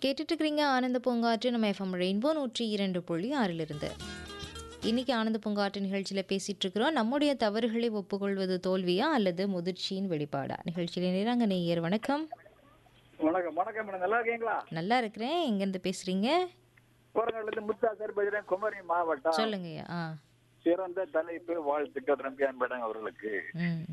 கேட்டுட்டு இருக்கிறீங்க ஆனந்த பூங்காற்று நம்ம எஃப்எம் ரெயின்போ நூற்றி இரண்டு புள்ளி ஆறிலிருந்து இன்னைக்கு ஆனந்த பூங்காற்று நிகழ்ச்சியில் பேசிட்டு இருக்கிறோம் நம்முடைய தவறுகளை ஒப்புக்கொள்வது தோல்வியா அல்லது முதிர்ச்சியின் வெளிப்பாடா நிகழ்ச்சியில் நேராங்க நேயர் வணக்கம் வணக்கம் வணக்கம் மேடம் நல்லா இருக்கீங்களா நல்லா இருக்கிறேன் எங்கேருந்து பேசுறீங்க கோரங்கல்ல இருந்து முத்தாசர் பேசுறேன் குமரி மாவட்டம் சொல்லுங்கய்யா ஆ சிறந்த தலைப்பு வாழ்த்துக்கள் ரம்பியான் மேடம் அவர்களுக்கு ம்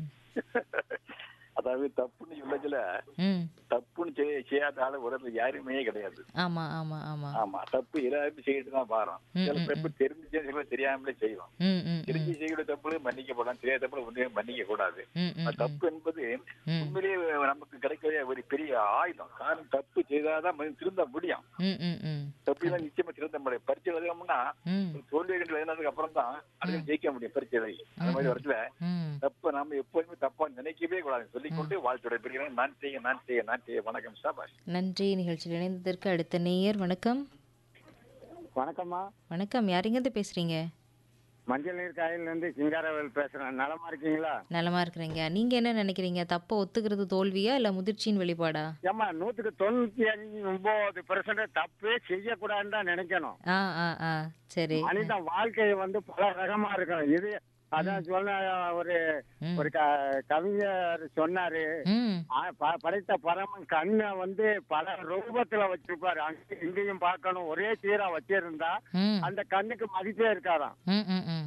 அதாவது தப்புன்னு சொல்லச்சுல ம் தப்புன்னு செய்ய- செய்யாத ஆளு உலகத்துல யாருமே கிடையாது ஆமாம் ஆமாம் ஆமாம் ஆமா தப்பு எல்லாருமே செய்யிட்டு தான் பாரோம் ம், சில ம், தப்பு தெரிஞ்சு சில தெரியாமலே செய்வோம் ம் ம் தெரிஞ்சு செய்யக்கூடிய தப்பு மன்னிக்கப்படலாம் தெரியாத தப்பு ஒன்றையே மன்னிக்க கூடாது ம் ம் தப்பு என்பது ம். உண்மையிலேயே நமக்கு கிடைக்கிற ஒரு பெரிய ஆயுதம் காரணம் தப்பு செய்தாதான் மனிதன் திருந்த முடியும் ம் ம் ம் தப்பு தான் நிச்சயமா திருந்த முடியும் பரிச்சை எழுதணும்னா ம் ஒரு தோல்வி கண்டு எழுதினதுக்கு அப்புறம் தான் அதுல ஜெயிக்க முடியும் பரிச்சை எழுதி அந்த மாதிரி வரத்துல ம் தப்ப நாம எப்போதுமே தப்பா நினைக்கவே கூடாது சொல்லிக்கொண்டு வாழ்த்துறை பெறுகிறேன் நான் செய்ய நான் செய்ய நான் செய்ய வணக்கம் சாபாஷ் நன்றி நிகழ்ச்சியில் இணைந்ததற்கு அடுத்த நேயர் வணக்கம் வணக்கம்மா வணக்கம் யாருங்கேருந்து பேசுகிறீங்க மஞ்சள் நீர் காயில இருந்து சிங்காரவேல் பேசுறேன் நலமா இருக்கீங்களா நலமா இருக்கிறீங்க நீங்க என்ன நினைக்கிறீங்க தப்பை ஒத்துக்கிறது தோல்வியா இல்ல முதிர்ச்சியின் வெளிப்பாடா ஏம்மா நூத்துக்கு தொண்ணூத்தி அஞ்சு ஒன்பது பெர்சன்ட் தப்பே செய்யக்கூடாதுன்னு தான் நினைக்கணும் ஆ ஆ ஆ சரி மனித வாழ்க்கை வந்து பல ரகமா இருக்கும் இது அதான் சொன்ன ஒரு ம். ஒரு க- கவிஞர் சொன்னாரு ம் ஆ, ப- படைத்த பரமன் கண்ணை வந்து பல ரூபத்துல வச்சிருப்பாரு அங்க இங்கேயும் பார்க்கணும் ஒரே சீரா வச்சிருந்தா ம் அந்த கண்ணுக்கு மதிப்பே இருக்காராம் ம் ம் ம்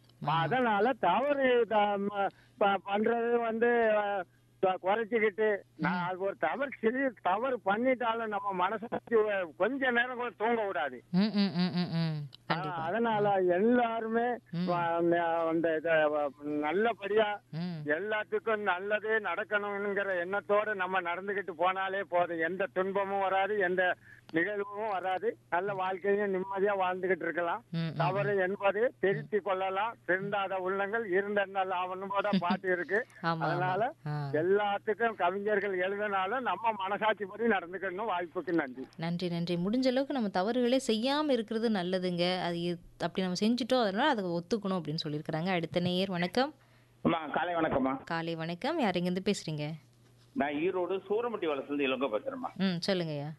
அதனால தவறு த- ம- ப- பண்றது வந்து அஹ், த- குறைச்சிக்கிட்டு நான் அது ஒரு தவறு சிறிய தவறு பண்ணிட்டாலும் நம்ம மனசாட்சி கொஞ்ச நேரம் கூட தூங்க விடாது ம் ம் ம் ம் ம் கண்டிப்பா அதனால எல்லாருமே ம். அஹ், அந்த இத, அஹ், நல்லபடியா ம் எல்லாத்துக்கும் நல்லது நடக்கணுங்கிற எண்ணத்தோட நம்ம நடந்துகிட்டு போனாலே போதும் எந்த துன்பமும் வராது எந்த நிகழ்வும் வராது நல்ல வாழ்க்கையும் நிம்மதியா வாழ்ந்துகிட்டு இருக்கலாம் ம், ம். தவறு என்பது திருத்திக் கொள்ளலாம் திருந்தாத உள்ளங்கள் இருந்த நல்ல அவனோட பாட்டு இருக்கு ஆமா, அதனால ஆ. எல்லாத்துக்கும் கவிஞர்கள் எழுதினாலும் நம்ம மனசாட்சி படி நடந்துக்கணும் வாய்ப்புக்கு நன்றி நன்றி நன்றி முடிஞ்ச அளவுக்கு நம்ம தவறுகளே செய்யாம இருக்கிறது நல்லதுங்க அது இ- அப்படி நம்ம செஞ்சுட்டோம் அதனால அதை ஒத்துக்கணும் அப்படின்னு சொல்லியிருக்கிறாங்க அடுத்த நேயர் வணக்கம் அம்மா காலை வணக்கம்மா காலை வணக்கம் யார் எங்கேருந்து பேசுறீங்க நான் ஈரோடு சூரமட்டி வளசுலேருந்து இளங்க பேசுறேம்மா ம் சொல்லுங்கய்யா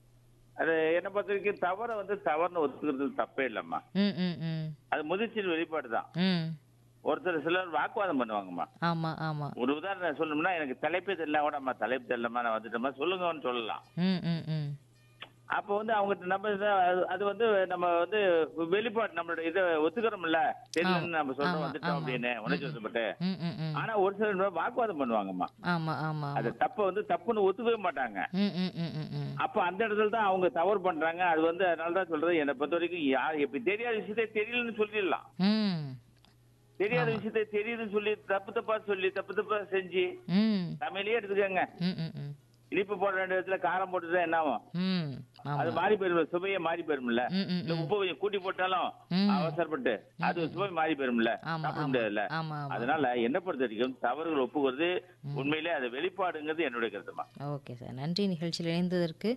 அது என்ன பொறுத்த வரைக்கும் தவறை வந்து தவறுன்னு ஒத்துக்கிறது தப்பே இல்லைம்மா ம் ம் ம் அது முதிர்ச்சியின் வெளிப்பாடு தான் ம் ஒருத்தர் சிலர் வாக்குவாதம் பண்ணுவாங்கம்மா ஆமா ஆமா ஒரு உதாரணம் சொல்லணும்னா எனக்கு தலைப்பே தெரியல கூட அம்மா தலைப்பு தெரியலம்மா நான் வந்துட்டோம்மா சொல்லுங்கன்னு சொல்லலாம் ம் ம் ம் அப்போ வந்து அவங்ககிட்ட நம்ம இத- அது- அது வந்து நம்ம வந்து வெளிப்பாடு நம்மளோட இதை ஒத்துக்கிறோம்ல தெரியலன்னு நம்ம சொல்றோம் ஆமா, வந்துட்டோம் ஆமா. அப்படின்னு உணர்ச்சி வசப்பட்டு ம் ம் ம் ஆனா ஒரு சிலர் வாக்குவாதம் பண்ணுவாங்கம்மா ஆமா ஆமா அது தப்ப வந்து தப்புன்னு ஒத்துக்கவே மாட்டாங்க ம் ம் ம் ம் ம் அப்ப அந்த இடத்துல தான் அவங்க தவறு பண்றாங்க அது வந்து அதனால தான் சொல்றது என்னை பொறுத்த வரைக்கும் யார் இப்ப தெரியாத விஷயத்தை தெரியலன்னு சொல்லிடலாம் ம் தெரியாத விஷயத்தை தெரியுதுன்னு சொல்லி தப்பு தப்பா சொல்லி தப்பு தப்பா செஞ்சு ம் தமிழையே எடுத்துக்கோங்க ம் ம் ம் இனிப்பு போடுற ரெண்டு இடத்துல காரம் போட்டுதான் என்ன ஆகும் ம் அது ஆமா மாறி போயிரும் சுவையே மாறி போயிரும்ல ம் ம் இல்ல ம் உப்பு கொஞ்சம் கூட்டி போட்டாலும் ம். அவசரப்பட்டு அது சுவை மாறி போயிரும்ல ஆமா சாப்பிட ஆமா முடியாதுல்ல ஆமா ஆமா அதனால என்ன பொறுத்த வரைக்கும் தவறுகள் ஒப்புகிறது உண்மையிலே அது வெளிப்பாடுங்கிறது என்னுடைய கருத்துமா ஓகே சார் நன்றி நிகழ்ச்சியில் இணைந்ததற்கு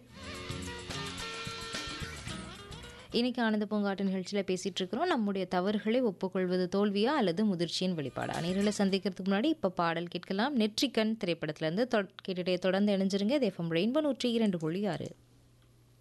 இன்னைக்கு ஆனந்த பூங்காட்டு நிகழ்ச்சியில் பேசிட்டு இருக்கிறோம் நம்முடைய தவறுகளை ஒப்புக்கொள்வது தோல்வியா அல்லது முதிர்ச்சியின் வெளிப்பாடா நேரில் சந்திக்கிறதுக்கு முன்னாடி இப்போ பாடல் கேட்கலாம் நெற்றிக்கண் திரைப்படத்திலேருந்து கேட்டுட்டே தொடர்ந்து இணைஞ்சிருங்க இது எஃப்எம் ரெயின்போ நூற்றி இரண்டு புள்ளி ஆறு